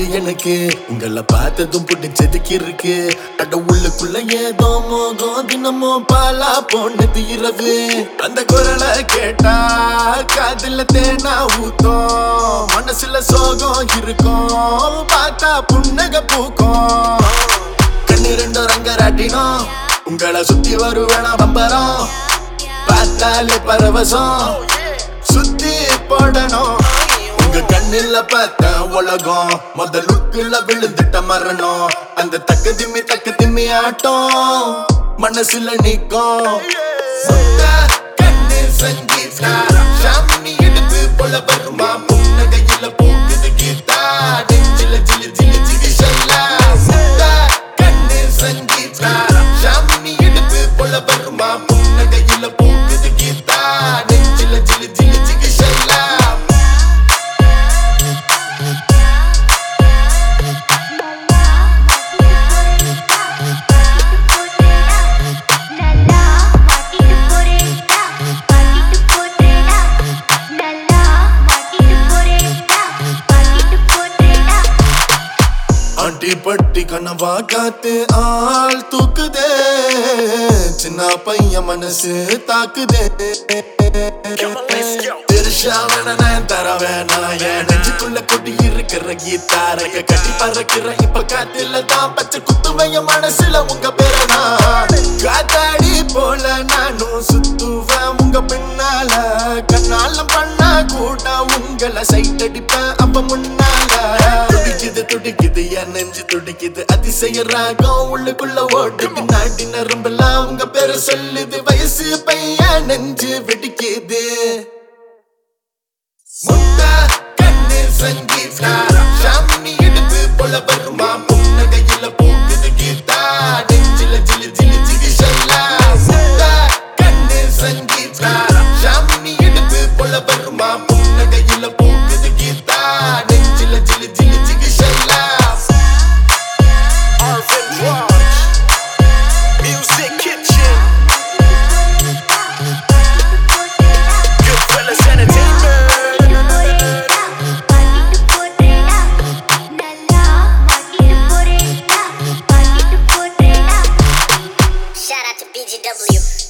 எனக்கு உங்களை பார்த்ததும் பிடிச்சதுக்கு இருக்கு அட உள்ளுக்குள்ள ஏதோ மோகம் தினமும் பாலா போனது இரவு அந்த குரலை கேட்டா காதுல தேனா ஊத்தம் மனசுல சோகம் இருக்கும் பார்த்தா புன்னக பூக்கும் கண்ணு ரெண்டும் ரங்கராட்டினோம் உங்களை சுத்தி வருவேனா பம்பரம் பார்த்தாலே பரவசம் சுத்தி போடணும் உங்க கண்ணில் பார்த்த உலகம் முத லுக்குல விழுந்துட்ட மரணம் அந்த தக்க திம்மி தக்க திம்மி ஆட்டம் மனசுல நிக்கும் சுத்த கண்ணு சங்கீதா சாமி எடுத்து போல வருமா புன்னகையில பூக்குது கீதா நெஞ்சில ஜிலு ஜிலு ஜிலு ஷல்லா சுத்த கண்ணு சங்கீதா சாமி எடுத்து போல வருமா புன்னகையில பூக்குது கீதா நெஞ்சில ஜிலு ஜிலு ஜிலு ஷல்லா நல்லா மாட்டிட்டு போறேடா மாட்டிட்டு போறேடா நல்லா மாட்டிட்டு போறேடா மாட்டிட்டு போறேடா ஆண்டி பட்டி கனவா காத்து ஆள் தூக்குதே சின்ன பையன் மனசு தாக்குதே பெருசா வேணா நான் தர வேணாம் என் நெஞ்சுக்குள்ள கொடி இருக்கிற கீதாரக கட்டி பறக்கிற இப்ப காத்துல தான் பச்சை குத்துவைய மனசுல உங்க பேரனா காத்தாடி போல நானும் சுத்துவேன் உங்க பின்னால கண்ணாலம் பண்ணா கூட உங்களை சைட் அடிப்பேன் அப்ப முன்னால துடிக்குது துடிக்குது என் நெஞ்சு துடிக்குது அதிசய ராகம் உள்ளுக்குள்ள ஓடுது நாட்டி நரம்பெல்லாம் உங்க பேரை சொல்லுது வயசு பையன் நெஞ்சு வெடிக்குது முட்டா கண்ணு சங்கீதா சாமி எடுத்து போல வருமா புன்னகையில பூக்குது கீதா நெஞ்சில ஜிலு ஜிலு ஜிலு ஷல்லா முட்டா கண்ணு சங்கீதா சாமி எடுத்து போல வருமா புன்னகையில பூக்குது கீதா நெஞ்சில ஜிலு ஜிலு ஜிலு ஷல்லா Arvin Drugs, Music Kitchen, Goodfellas Entertainment. மாட்டிட்டு போறேடா நல்லா மாட்டிட்டு போறேடா மாட்டிட்டு போறேடா Shout out to BGW.